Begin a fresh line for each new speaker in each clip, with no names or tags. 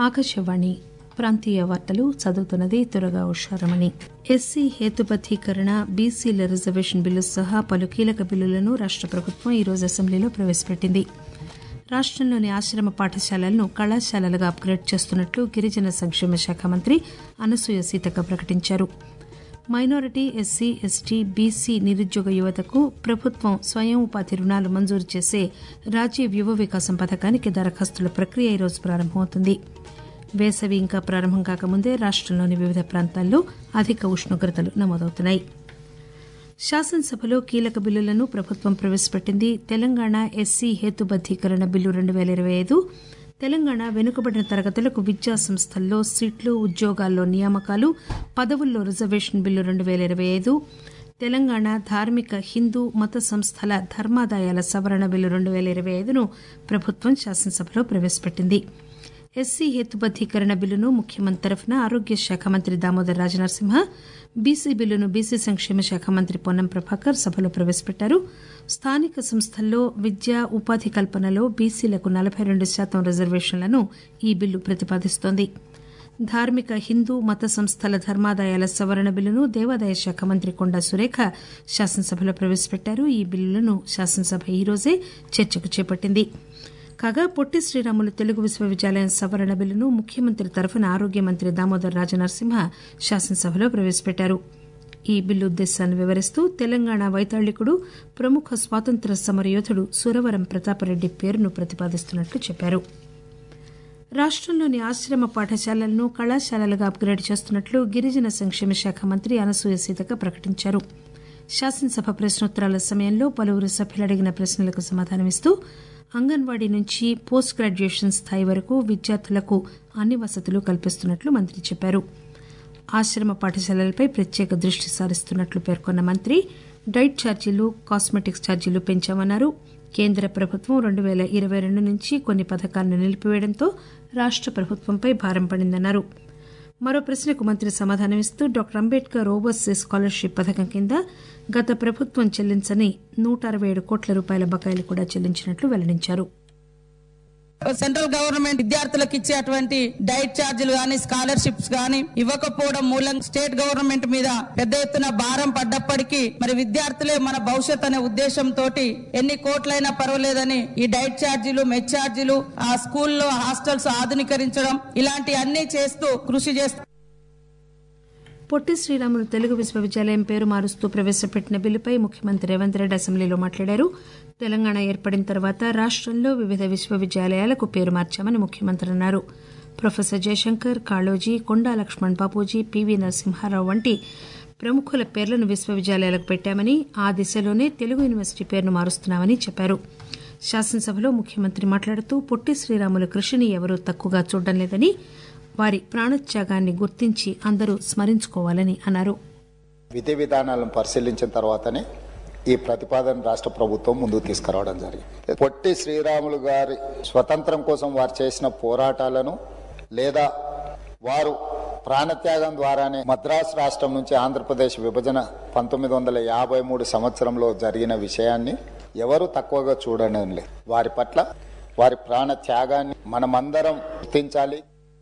ఆకాశవాణి ప్రాంతీయ వార్తలు చదువుతున్నది తురగా ఉషారమణి ఎస్సీ హేతుబద్దీకరణ బీసీల రిజర్వేషన్ బిల్లు సహా పలు కీలక బిల్లులను రాష్ట ప్రభుత్వం ఈరోజు అసెంబ్లీలో ప్రవేశపెట్టింది రాష్టంలోని ఆశ్రమ పాఠశాలలను కళాశాలలుగా అప్గ్రేడ్ చేస్తున్నట్లు గిరిజన సంక్షేమ శాఖ మంత్రి అనసూయ సీతక్క ప్రకటించారు మైనారిటీ ఎస్సీ ఎస్టీ బీసీ నిరుద్యోగ యువతకు ప్రభుత్వం స్వయం ఉపాధి రుణాలు మంజూరు చేసే రాజీవ్ యువ వికాసం పథకానికి దరఖాస్తుల ప్రక్రియ ఈరోజు ప్రారంభమవుతుంది వేసవి ఇంకా ప్రారంభం కాకముందే రాష్టంలోని వివిధ ప్రాంతాల్లో అధిక ఉష్ణోగ్రతలు నమోదవుతున్నాయి శాసనసభలో కీలక బిల్లులను ప్రభుత్వం ప్రవేశపెట్టింది తెలంగాణ ఎస్సీ హేతుబద్దీకరణ బిల్లు రెండు పేల ఇరవై ఐదు తెలంగాణ వెనుకబడిన తరగతులకు విద్యా సంస్థల్లో సీట్లు ఉద్యోగాల్లో నియామకాలు పదవుల్లో రిజర్వేషన్ బిల్లు రెండు పేల ఇరవై ఐదు తెలంగాణ ధార్మిక హిందూ మత సంస్థల ధర్మాదాయాల సవరణ బిల్లు రెండు పేల ఇరవై ఐదును ప్రభుత్వం శాసనసభలో ప్రవేశపెట్టింది ఎస్సీ హేతుబద్దీకరణ బిల్లును ముఖ్యమంత్రి తరఫున ఆరోగ్య శాఖ మంత్రి దామోదర్ రాజనరసింహ బీసీ బిల్లును బీసీ సంక్షేమ శాఖ మంత్రి పొన్నం ప్రభాకర్ సభలో ప్రవేశపెట్టారు స్థానిక సంస్థల్లో విద్య ఉపాధి కల్పనలో బీసీలకు నలబై రెండు శాతం రిజర్వేషన్లను ఈ బిల్లు ప్రతిపాదిస్తోంది ధార్మిక హిందూ మత సంస్థల ధర్మాదాయాల సవరణ బిల్లును దేవాదాయ శాఖ మంత్రి కొండా సురేఖ శాసనసభలో ప్రవేశపెట్టారు ఈ బిల్లులను శాసనసభ ఈరోజే చర్చకు చేపట్టింది కాగా పొట్టి శ్రీరాములు తెలుగు విశ్వవిద్యాలయం సవరణ బిల్లును ముఖ్యమంత్రి తరఫున ఆరోగ్య మంత్రి దామోదర్ రాజనరసింహ శాసనసభలో ప్రవేశపెట్టారు ఈ బిల్లు ఉద్దేశాన్ని వివరిస్తూ తెలంగాణ వైతాళికుడు ప్రముఖ స్వాతంత్ర సమరయోధుడు సురవరం ప్రతాపరెడ్డి పేరును ప్రతిపాదిస్తున్నట్లు చెప్పారు రాష్టంలోని ఆశ్రమ పాఠశాలలను కళాశాలలుగా అప్గ్రేడ్ చేస్తున్నట్లు గిరిజన సంక్షేమ శాఖ మంత్రి అనసూయ సీతక్క ప్రకటించారు శాసనసభ ప్రశ్నోత్తరాల సమయంలో పలువురు సభ్యులు అడిగిన ప్రశ్నలకు సమాధానమిస్తూ అంగన్వాడీ నుంచి పోస్ట్ గ్రాడ్యుయేషన్ స్థాయి వరకు విద్యార్థులకు అన్ని వసతులు కల్పిస్తున్నట్లు మంత్రి చెప్పారు ఆశ్రమ పాఠశాలలపై ప్రత్యేక దృష్టి సారిస్తున్నట్లు పేర్కొన్న మంత్రి డైట్ ఛార్జీలు కాస్మెటిక్స్ ఛార్జీలు పెంచామన్నారు కేంద్ర ప్రభుత్వం రెండు పేల ఇరవై రెండు నుంచి కొన్ని పథకాలను నిలిపివేయడంతో రాష్ట ప్రభుత్వంపై భారం పడిందన్నారు మరో ప్రశ్నకు మంత్రి సమాధానమిస్తూ డాక్టర్ అంబేద్కర్ ఓవర్సీస్ స్కాలర్షిప్ పథకం కింద గత ప్రభుత్వం చెల్లించని నూట అరవై ఏడు కోట్ల రూపాయల బకాయిలు కూడా చెల్లించినట్లు వెల్లడించారు
సెంట్రల్ గవర్నమెంట్ విద్యార్థులకు ఇచ్చేటువంటి డైట్ ఛార్జీలు గాని స్కాలర్షిప్స్ గాని ఇవ్వకపోవడం మూలంగా స్టేట్ గవర్నమెంట్ మీద పెద్ద ఎత్తున భారం పడ్డప్పటికీ మరి విద్యార్థులే మన భవిష్యత్ అనే ఉద్దేశంతో ఎన్ని కోట్లైనా పర్వాలేదని ఈ డైట్ ఛార్జీలు మెచ్ ఛార్జీలు ఆ స్కూల్లో హాస్టల్స్ ఆధునీకరించడం ఇలాంటి అన్ని చేస్తూ కృషి చేస్తూ
పొట్టి శ్రీరాములు తెలుగు విశ్వవిద్యాలయం పేరు మారుస్తూ ప్రవేశపెట్టిన బిల్లుపై ముఖ్యమంత్రి రేవంత్ రెడ్డి అసెంబ్లీలో మాట్లాడారు తెలంగాణ ఏర్పడిన తర్వాత రాష్టంలో వివిధ విశ్వవిద్యాలయాలకు పేరు మార్చామని ముఖ్యమంత్రి అన్నారు ప్రొఫెసర్ జయశంకర్ కాళోజీ కొండా లక్ష్మణ్ బాపూజీ పివి నరసింహారావు వంటి ప్రముఖుల పేర్లను విశ్వవిద్యాలయాలకు పెట్టామని ఆ దిశలోనే తెలుగు యూనివర్సిటీ పేరును మారుస్తున్నామని చెప్పారు శాసనసభలో ముఖ్యమంత్రి మాట్లాడుతూ పొట్టి శ్రీరాముల కృషిని ఎవరూ తక్కువగా చూడడం లేదని వారి ప్రాణత్యాగాన్ని గుర్తించి అందరూ స్మరించుకోవాలని అన్నారు
విధి విధానాలను పరిశీలించిన తర్వాతనే ఈ ప్రతిపాదన రాష్ట్ర ప్రభుత్వం ముందుకు తీసుకురావడం జరిగింది పొట్టి శ్రీరాములు గారి స్వతంత్రం కోసం వారు చేసిన పోరాటాలను లేదా వారు ప్రాణత్యాగం ద్వారానే మద్రాసు రాష్ట్రం నుంచి ఆంధ్రప్రదేశ్ విభజన పంతొమ్మిది వందల యాభై మూడు సంవత్సరంలో జరిగిన విషయాన్ని ఎవరు తక్కువగా చూడడం లేదు వారి పట్ల వారి ప్రాణ త్యాగాన్ని మనమందరం గుర్తించాలి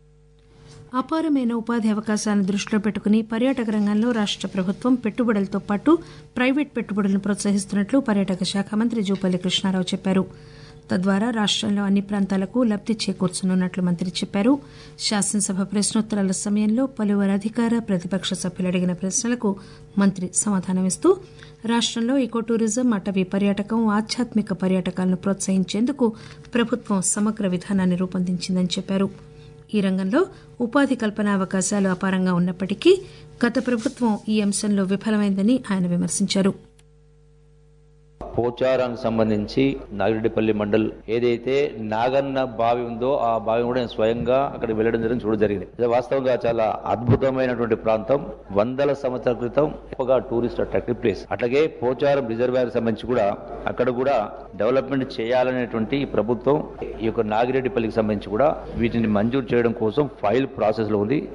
అపారమైన ఉపాధి అవకాశాలను దృష్టిలో పెట్టుకుని పర్యాటక రంగంలో రాష్ట ప్రభుత్వం పెట్టుబడులతో పాటు ప్రైవేట్ పెట్టుబడులను ప్రోత్సహిస్తున్నట్లు పర్యాటక శాఖ మంత్రి జూపల్లి కృష్ణారావు చెప్పారు తద్వారా రాష్టంలో అన్ని ప్రాంతాలకు లబ్ది చేకూర్చనున్నట్లు మంత్రి చెప్పారు శాసనసభ ప్రశ్నోత్తరాల సమయంలో పలువురు అధికార ప్రతిపక్ష సభ్యులు అడిగిన ప్రశ్నలకు మంత్రి సమాధానమిస్తూ రాష్టంలో ఈకో టూరిజం అటవీ పర్యాటకం ఆధ్యాత్మిక పర్యాటకాలను ప్రోత్సహించేందుకు ప్రభుత్వం సమగ్ర విధానాన్ని రూపొందించిందని చెప్పారు ఈ రంగంలో ఉపాధి కల్పన అవకాశాలు అపారంగా ఉన్నప్పటికీ గత ప్రభుత్వం ఈ అంశంలో విఫలమైందని ఆయన విమర్శించారు
పోచారానికి సంబంధించి నాగిరెడ్డిపల్లి మండల్ ఏదైతే నాగన్న బావి ఉందో ఆ బావి కూడా నేను స్వయంగా అక్కడ వెళ్ళడం జరిగింది చూడడం జరిగింది ఇది వాస్తవంగా చాలా అద్భుతమైనటువంటి ప్రాంతం వందల సంవత్సరాల క్రితం ఎక్కువగా టూరిస్ట్ అట్రాక్టివ్ ప్లేస్ అట్లాగే పోచారం రిజర్వాయర్ సంబంధించి కూడా అక్కడ కూడా డెవలప్మెంట్ చేయాలనేటువంటి ఈ ప్రభుత్వం ఈ యొక్క నాగిరెడ్డిపల్లికి సంబంధించి కూడా వీటిని మంజూరు చేయడం కోసం ఫైల్ ప్రాసెస్ లో ఉంది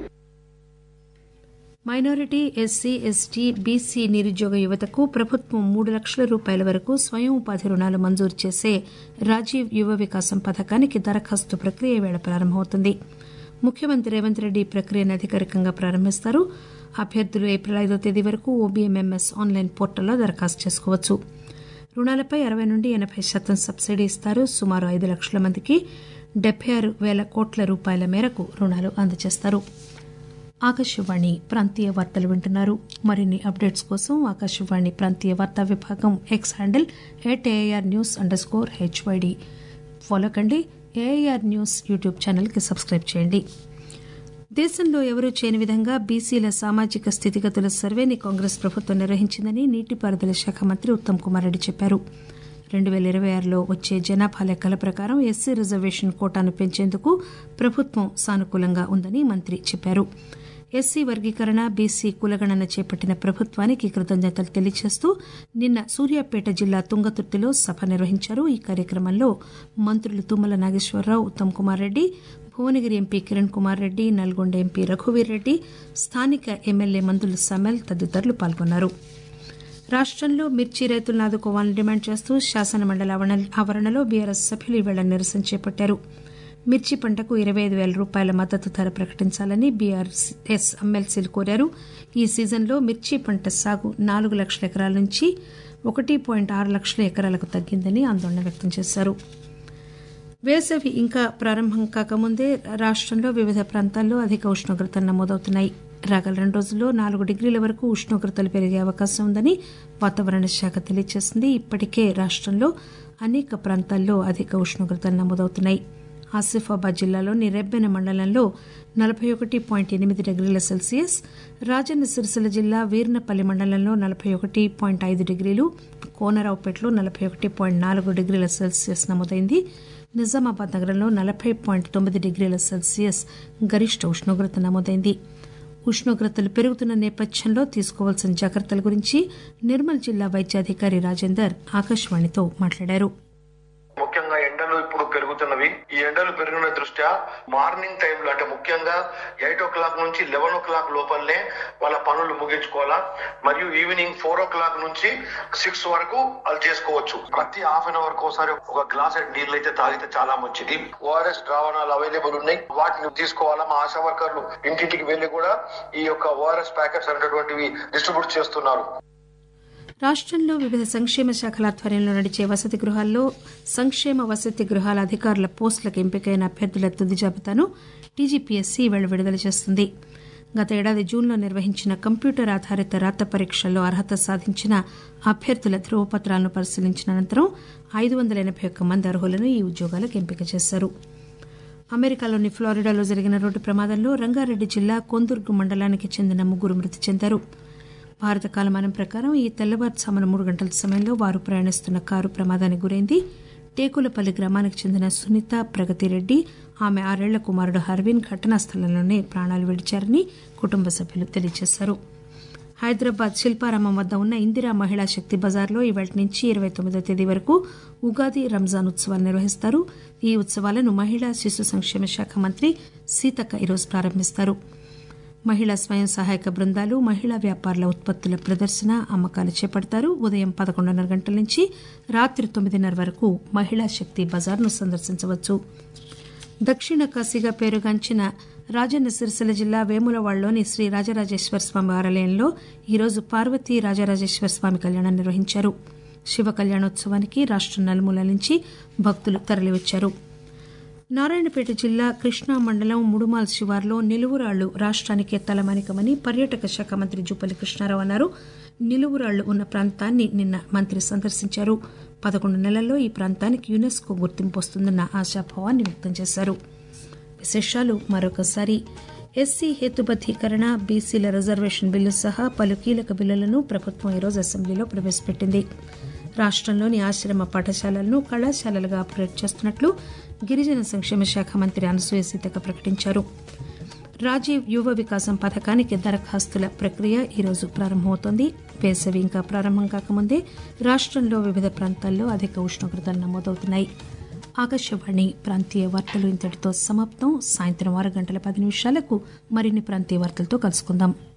మైనారిటీ ఎస్సీ ఎస్టీ బీసీ నిరుద్యోగ యువతకు ప్రభుత్వం మూడు లక్షల రూపాయల వరకు స్వయం ఉపాధి రుణాలు మంజూరు చేసే రాజీవ్ యువ వికాసం పథకానికి దరఖాస్తు ప్రక్రియ వేళ ప్రారంభమవుతుంది ముఖ్యమంత్రి రేవంత్ రెడ్డి ఈ ప్రక్రియను అధికారికంగా ప్రారంభిస్తారు అభ్యర్థులు ఏప్రిల్ ఐదో తేదీ వరకు ఓబీఎంఎంఎస్ ఆన్లైన్ పోర్టల్లో దరఖాస్తు చేసుకోవచ్చు రుణాలపై అరవై నుండి ఎనబై శాతం సబ్సిడీ ఇస్తారు సుమారు ఐదు లక్షల మందికి డెబ్బై ఆరు పేల కోట్ల రూపాయల మేరకు రుణాలు అందజేస్తారు ఆకాశవాణి ప్రాంతీయ వార్తలు వింటున్నారు మరిన్ని అప్డేట్స్ కోసం ఆకాశవాణి ప్రాంతీయ వార్తా విభాగం X handle at AIR news under score HYD follow కండి ఏఐఆర్ న్యూస్ యూట్యూబ్ ఛానల్కి సబ్స్క్రైబ్ చేయండి దేశంలో ఎవరూ చేయని విధంగా బీసీల సామాజిక స్థితిగతుల సర్వేని కాంగ్రెస్ ప్రభుత్వం నిర్వహించిందని నీటిపారుదల శాఖ మంత్రి ఉత్తమ్ కుమార్ రెడ్డి చెప్పారు రెండు పేల ఇరవై ఆరులో వచ్చే జనాభా లెక్కల ప్రకారం ఎస్సీ రిజర్వేషన్ కోటాను పెంచేందుకు ప్రభుత్వం సానుకూలంగా ఉందని మంత్రి చెప్పారు ఎస్సీ వర్గీకరణ బీసీ కులగణన చేపట్టిన ప్రభుత్వానికి కృతజ్ఞతలు తెలియజేస్తూ నిన్న సూర్యాపేట జిల్లా తుంగతుర్తిలో సభ నిర్వహించారు ఈ కార్యక్రమంలో మంత్రులు తుమ్మల నాగేశ్వరరావు ఉత్తమ్ కుమార్ రెడ్డి భువనగిరి ఎంపీ కిరణ్ కుమార్ రెడ్డి నల్గొండ ఎంపీ రఘువీర్ రెడ్డి స్థానిక ఎమ్మెల్యే మందుల సమెల్ తదితరులు పాల్గొన్నారు రాష్టంలో మిర్చి రైతులను ఆదుకోవాలని డిమాండ్ చేస్తూ శాసనమండలి ఆవరణలో బీఆర్ఎస్ సభ్యులు ఈవేళ నిరసన చేపట్టారు మిర్చి పంటకు ఇరవై ఐదు పేల రూపాయల మద్దతు ధర ప్రకటించాలని బీఆర్ఎస్ ఎమ్మెల్సీలు కోరారు ఈ సీజన్లో మిర్చి పంట సాగు నాలుగు లక్షల ఎకరాల నుంచి ఒకటి పాయింట్ ఆరు లక్షల ఎకరాలకు తగ్గిందని ఆందోళన వ్యక్తం చేశారు వేసవి ఇంకా ప్రారంభం కాకముందే రాష్టంలో వివిధ ప్రాంతాల్లో అధిక ఉష్ణోగ్రతలు నమోదవుతున్నాయి రాగల రెండు రోజుల్లో నాలుగు డిగ్రీల వరకు ఉష్ణోగ్రతలు పెరిగే అవకాశం ఉందని వాతావరణ శాఖ తెలియజేసింది ఇప్పటికే రాష్టంలో అనేక ప్రాంతాల్లో అధిక ఉష్ణోగ్రతలు నమోదవుతున్నాయి ఆసిఫాబాద్ జిల్లాలోని రెబ్బెన మండలంలో నలభై ఒకటి పాయింట్ ఎనిమిది డిగ్రీల సెల్సియస్ రాజన్న సిరిసిల్ల జిల్లా వీర్నపల్లి మండలంలో నలభై ఒకటి పాయింట్ ఐదు డిగ్రీలు కోనరావుపేటలో నలభై ఒకటి పాయింట్ నాలుగు డిగ్రీల సెల్సియస్ నమోదైంది నిజామాబాద్ నగరంలో నలభై పాయింట్ తొమ్మిది డిగ్రీల సెల్సియస్ గరిష్ట ఉష్ణోగ్రత నమోదైంది ఉష్ణోగ్రతలు పెరుగుతున్న నేపథ్యంలో తీసుకోవాల్సిన జాగ్రత్తల గురించి నిర్మల్ జిల్లా వైద్యాధికారి రాజేందర్ ఆకాశవాణితో మాట్లాడారు
ముఖ్యంగా ఎండలు ఇప్పుడు పెరుగుతున్నవి ఈ ఎండలు పెరిగిన దృష్ట్యా మార్నింగ్ టైంలో అంటే ముఖ్యంగా ఎయిట్ ఓ క్లాక్ నుంచి లెవెన్ ఓ క్లాక్ లోపలనే వాళ్ళ పనులు ముగించుకోవాలా మరియు ఈవినింగ్ ఫోర్ ఓ క్లాక్ నుంచి సిక్స్ వరకు అది చేసుకోవచ్చు ప్రతి హాఫ్ అన్ అవర్ ఒకసారి ఒక గ్లాస్ నీళ్ళు అయితే తాగితే చాలా మంచిది ఓఆర్ఎస్ ద్రావణాలు అవైలబుల్ ఉన్నాయి వాటిని తీసుకోవాలా మా ఆశా వర్కర్లు ఇంటింటికి వెళ్లి కూడా ఈ యొక్క ఓఆర్ఎస్ ప్యాకెట్స్ అనేటువంటివి డిస్ట్రిబ్యూట్ చేస్తున్నారు
రాష్టంలో వివిధ సంక్షేమ శాఖల ఆధ్వర్యంలో నడిచే వసతి గృహాల్లో సంక్షేమ వసతి గృహాల అధికారుల పోస్టులకు ఎంపికైన అభ్యర్థుల తుది జాబితాను టీజీపీఎస్సీ ఈవేళ విడుదల చేస్తుంది గత ఏడాది జూన్లో నిర్వహించిన కంప్యూటర్ ఆధారిత రాత పరీక్షల్లో అర్హత సాధించిన అభ్యర్థుల ధృవపత్రాలను పరిశీలించిన అనంతరం ఐదు వందల ఎనబై ఒక్క మంది అర్హులను ఈ ఉద్యోగాలకు ఎంపిక చేశారు అమెరికాలోని ఫ్లోరిడాలో జరిగిన రోడ్డు ప్రమాదంలో రంగారెడ్డి జిల్లా కొందుర్గు మండలానికి చెందిన ముగ్గురు మృతి చెందారు భారత కాలమానం ప్రకారం ఈ తెల్లవారుజామున మూడు గంటల సమయంలో వారు ప్రయాణిస్తున్న కారు ప్రమాదానికి గురైంది టేకులపల్లి గ్రామానికి చెందిన సునీత ప్రగతిరెడ్డి ఆమె ఆరేళ్ల కుమారుడు హర్విన్ ఘటనా స్థలంలోనే ప్రాణాలు విడిచారని కుటుంబ సభ్యులు తెలియజేశారు హైదరాబాద్ శిల్పారామం వద్ద ఉన్న ఇందిరా మహిళా శక్తి బజార్లో ఇవాటి నుంచి ఇరవై తొమ్మిదో తేదీ వరకు ఉగాది రంజాన్ ఉత్సవాలు నిర్వహిస్తారు ఈ ఉత్సవాలను మహిళా శిశు సంక్షేమ శాఖ మంత్రి సీతక్క ఈరోజు ప్రారంభిస్తారు మహిళా స్వయం సహాయక బృందాలు మహిళా వ్యాపారుల ఉత్పత్తుల ప్రదర్శన అమ్మకాలు చేపడతారు ఉదయం పదకొండున్నర గంటల నుంచి రాత్రి తొమ్మిదిన్నర వరకు మహిళా శక్తి బజార్ను సందర్శించవచ్చు దక్షిణ కాశీగా పేరుగాంచిన రాజన్న సిరిసిల్ల జిల్లా వేములవాడలోని శ్రీ రాజరాజేశ్వర స్వామి ఆలయంలో ఈరోజు పార్వతీ రాజరాజేశ్వర స్వామి కళ్యాణం నిర్వహించారు శివ కళ్యాణోత్సవానికి రాష్ట్రం నలుమూలల నుంచి భక్తులు తరలివచ్చారు నారాయణపేట జిల్లా కృష్ణా మండలం ముడుమాల్ శివార్లో నిలువురాళ్లు రాష్ట్రానికే తలమానికమని పర్యాటక శాఖ మంత్రి జూపల్లి కృష్ణారావు అన్నారు నిలువురాళ్లు ఉన్న ప్రాంతాన్ని నిన్న మంత్రి సందర్శించారు పదకొండు నెలల్లో ఈ ప్రాంతానికి యునెస్కో గుర్తింపు వస్తుందన్న ఆశాభావాన్ని వ్యక్తం చేశారు విశేషాలు మరొకసారి ఎస్సీ హేతుబద్దీకరణ బీసీల రిజర్వేషన్ బిల్లు సహా పలు కీలక బిల్లులను ప్రభుత్వం ఈరోజు అసెంబ్లీలో ప్రవేశపెట్టింది రాష్టంలోని ఆశ్రమ పాఠశాలలను కళాశాలలుగా ఆపరేట్ చేస్తున్నట్లు గిరిజన సంక్షేమ శాఖ మంత్రి అనసూయ సీతక్క ప్రకటించారు రాజీవ్ యువ వికాసం పథకానికి దరఖాస్తుల ప్రక్రియ ఈరోజు ప్రారంభమవుతోంది వేసవి ఇంకా ప్రారంభం కాకముందే రాష్టంలో వివిధ ప్రాంతాల్లో అధిక ఉష్ణోగ్రతలు నమోదవుతున్నాయి ఆకాశవాణి ప్రాంతీయ వార్తలు ఇంతటితో సమాప్తం సాయంత్రం ఆరు గంటల పది నిమిషాలకు మరిన్ని ప్రాంతీయ వార్తలతో కలుసుకుందాం